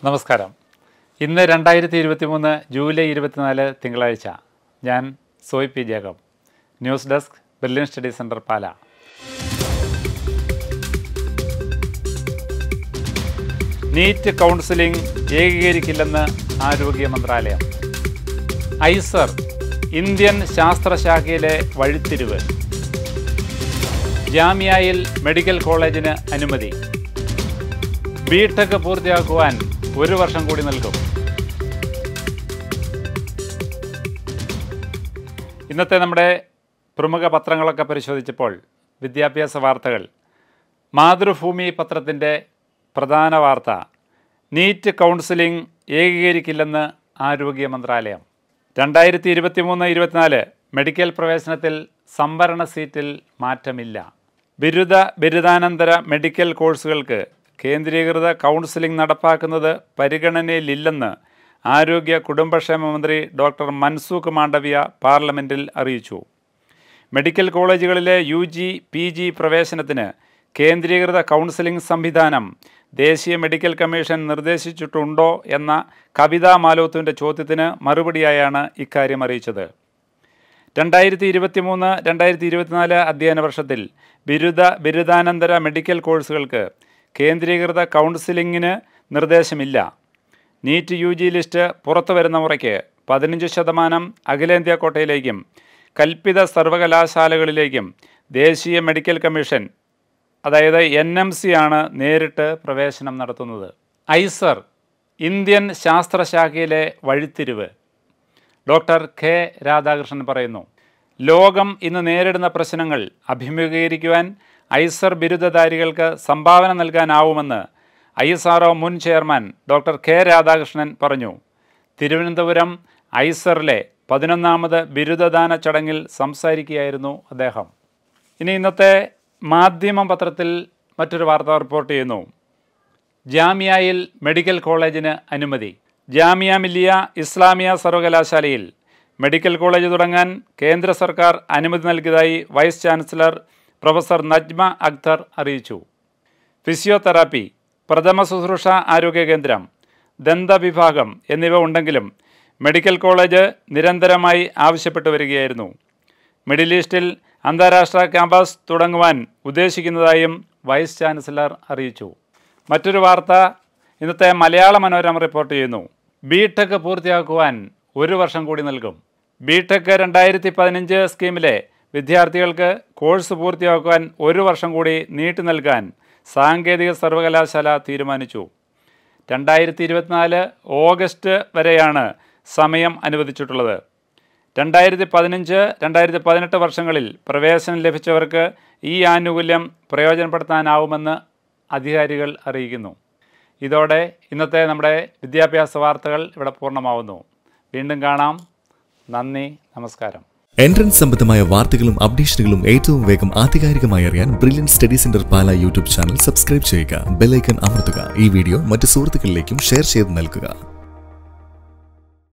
നമസ്കാരം ഇന്ന് രണ്ടായിരത്തി ഇരുപത്തി മൂന്ന് ജൂലൈ ഇരുപത്തിനാല് തിങ്കളാഴ്ച ഞാൻ Soy P Jacob news desk brilliant study centre Pala NEET counselling ഏകീകരിക്കില്ലെന്ന് ആരോഗ്യ മന്ത്രാലയം ഐസർ ഇന്ത്യൻ ശാസ്ത്രശാഖയിലെ വഴിത്തിരിവ് ജാമ്യയിൽ മെഡിക്കൽ കോളേജിന് അനുമതി ബിടെക് പൂർത്തിയാക്കുവാൻ ഒരു വർഷം കൂടി നൽകും ഇന്നത്തെ നമ്മുടെ പ്രമുഖ പത്രങ്ങളൊക്കെ പരിശോധിച്ചപ്പോൾ വിദ്യാഭ്യാസ വാർത്തകൾ മാതൃഭൂമി പത്രത്തിൻ്റെ പ്രധാന വാർത്ത നീറ്റ് കൗൺസിലിംഗ് ഏകീകരിക്കില്ലെന്ന് ആരോഗ്യ മന്ത്രാലയം രണ്ടായിരത്തി ഇരുപത്തി മൂന്ന് ഇരുപത്തിനാല് മെഡിക്കൽ പ്രവേശനത്തിൽ സംവരണ സീറ്റിൽ മാറ്റമില്ല ബിരുദ ബിരുദാനന്തര മെഡിക്കൽ കോഴ്സുകൾക്ക് കേന്ദ്രീകൃത കൗൺസിലിംഗ് നടപ്പാക്കുന്നത് പരിഗണനയിലില്ലെന്ന് ആരോഗ്യ കുടുംബക്ഷേമ മന്ത്രി ഡോക്ടർ മൻസൂഖ് മാണ്ഡവ്യ പാർലമെൻറ്റിൽ അറിയിച്ചു മെഡിക്കൽ കോളേജുകളിലെ യു ജി പി ജി പ്രവേശനത്തിന് കേന്ദ്രീകൃത കൗൺസിലിംഗ് സംവിധാനം ദേശീയ മെഡിക്കൽ കമ്മീഷൻ നിർദ്ദേശിച്ചിട്ടുണ്ടോ എന്ന കവിതാ മാലോത്തുവിൻ്റെ ചോദ്യത്തിന് മറുപടിയായാണ് ഇക്കാര്യം അറിയിച്ചത് രണ്ടായിരത്തി ഇരുപത്തി മൂന്ന് രണ്ടായിരത്തി ഇരുപത്തിനാല് അധ്യയന വർഷത്തിൽ ബിരുദ ബിരുദാനന്തര മെഡിക്കൽ കോഴ്സുകൾക്ക് കേന്ദ്രീകൃത കൗൺസിലിംഗിന് നിർദ്ദേശമില്ല നീറ്റ് യു ജി ലിസ്റ്റ് പുറത്തു വരുന്ന മുറയ്ക്ക് പതിനഞ്ച് ശതമാനം അഖിലേന്ത്യാ കോട്ടയിലേക്കും കൽപ്പിത സർവകലാശാലകളിലേക്കും ദേശീയ മെഡിക്കൽ കമ്മീഷൻ അതായത് എൻ എം സി ആണ് നേരിട്ട് പ്രവേശനം നടത്തുന്നത് ഐസർ ഇന്ത്യൻ ശാസ്ത്രശാഖയിലെ വഴിത്തിരിവ് ഡോക്ടർ കെ രാധാകൃഷ്ണൻ പറയുന്നു ലോകം ഇന്ന് നേരിടുന്ന പ്രശ്നങ്ങൾ അഭിമുഖീകരിക്കുവാൻ ഐസർ ബിരുദധാരികൾക്ക് സംഭാവന നൽകാനാവുമെന്ന് ഐ എസ് ആർ മുൻ ചെയർമാൻ ഡോക്ടർ കെ രാധാകൃഷ്ണൻ പറഞ്ഞു തിരുവനന്തപുരം ഐസറിലെ പതിനൊന്നാമത് ബിരുദദാന ചടങ്ങിൽ സംസാരിക്കുകയായിരുന്നു അദ്ദേഹം ഇനി ഇന്നത്തെ മാധ്യമം പത്രത്തിൽ മറ്റൊരു വാർത്ത റിപ്പോർട്ട് ചെയ്യുന്നു ജാമ്യയിൽ മെഡിക്കൽ കോളേജിന് അനുമതി ജാമിയ മില്ലിയ ഇസ്ലാമിയ സർവകലാശാലയിൽ മെഡിക്കൽ കോളേജ് തുടങ്ങാൻ കേന്ദ്ര സർക്കാർ അനുമതി നൽകിയതായി vice chancellor professor Najma Akhtar അറിയിച്ചു ഫിസിയോതെറാപ്പി പ്രഥമ ശുശ്രൂഷ ആരോഗ്യ കേന്ദ്രം ദന്ത വിഭാഗം എന്നിവ ഉണ്ടെങ്കിലും മെഡിക്കൽ കോളേജ് നിരന്തരമായി ആവശ്യപ്പെട്ടു വരികയായിരുന്നു മിഡിൽ ഈസ്റ്റിൽ അന്താരാഷ്ട്ര ക്യാമ്പസ് തുടങ്ങുവാൻ ഉദ്ദേശിക്കുന്നതായും വൈസ് ചാൻസലർ അറിയിച്ചു മറ്റൊരു വാർത്ത ഇന്നത്തെ മലയാള മനോരമ റിപ്പോർട്ട് ചെയ്യുന്നു ബി ടെക് പൂർത്തിയാക്കുവാൻ ഒരു വർഷം കൂടി നൽകും ബി ടെക് രണ്ടായിരത്തി പതിനഞ്ച് സ്കീമിലെ വിദ്യാർത്ഥികൾക്ക് കോഴ്സ് പൂർത്തിയാക്കുവാൻ ഒരു വർഷം കൂടി നീട്ടി നൽകാൻ സാങ്കേതിക സർവകലാശാല തീരുമാനിച്ചു രണ്ടായിരത്തി ഇരുപത്തിനാല് ഓഗസ്റ്റ് വരെയാണ് സമയം അനുവദിച്ചിട്ടുള്ളത് രണ്ടായിരത്തി പതിനഞ്ച് രണ്ടായിരത്തി പതിനെട്ട് വർഷങ്ങളിൽ പ്രവേശനം ലഭിച്ചവർക്ക് ഈ ആനുകൂല്യം പ്രയോജനപ്പെടുത്താനാവുമെന്ന് അധികാരികൾ അറിയിക്കുന്നു ഇതോടെ ഇന്നത്തെ നമ്മുടെ വിദ്യാഭ്യാസ വാർത്തകൾ ഇവിടെ പൂർണ്ണമാവുന്നു വീണ്ടും കാണാം നന്ദി നമസ്കാരം എൻട്രൻസ് സംബന്ധമായ വാർത്തകളും അപ്ഡേഷനുകളും ഏറ്റവും വേഗം ആധികാരികമായി അറിയാൻ brilliant study centre Pala YouTube channel subscribe ചെയ്യുക ബെല്ലൈക്കൺ അമർത്തുക ഈ വീഡിയോ മറ്റ് സുഹൃത്തുക്കളിലേക്കും ഷെയർ ചെയ്ത് നൽകുക